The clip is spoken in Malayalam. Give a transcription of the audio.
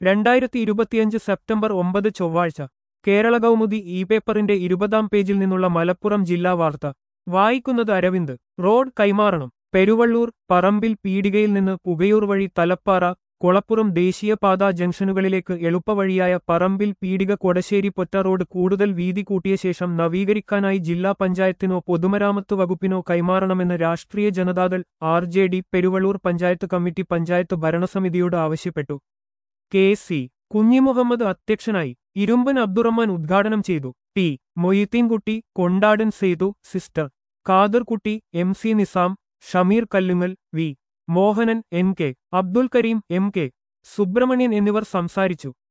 രണ്ടായിരത്തി ഇരുപത്തിയഞ്ച് സെപ്റ്റംബർ ഒമ്പത് ചൊവ്വാഴ്ച കേരള കൗമുദി ഇ പേപ്പറിന്റെ ഇരുപതാം പേജിൽ നിന്നുള്ള മലപ്പുറം ജില്ലാ വാർത്ത വായിക്കുന്നത് അരവിന്ദ് റോഡ് കൈമാറണം പെരുവള്ളൂർ പറമ്പിൽ പീടികയിൽ നിന്ന് പുകയൂർ വഴി തലപ്പാറ കൊളപ്പുറം ദേശീയപാതാ ജംഗ്ഷനുകളിലേക്ക് എളുപ്പവഴിയായ പറമ്പിൽ പീടിക കൊടശ്ശേരി പൊറ്റ റോഡ് കൂടുതൽ വീതി കൂട്ടിയ ശേഷം നവീകരിക്കാനായി ജില്ലാ പഞ്ചായത്തിനോ പൊതുമരാമത്ത് വകുപ്പിനോ കൈമാറണമെന്ന് Rashtriya Janata Dal R J D Peruvallur panchayat committee panchayat ഭരണസമിതിയോട് ആവശ്യപ്പെട്ടു കെ സി കുഞ്ഞിമുഹമ്മദ് അധ്യക്ഷനായി ഇരുമ്പൻ അബ്ദുറഹ്മാൻ ഉദ്ഘാടനം ചെയ്തു T Moideenkutty Kondadan Sethu sister Khaderkutty M C Nizam Shameer Kallungal V Mohanan N K Abdul Karim M K Subrahmanyan എന്നിവർ സംസാരിച്ചു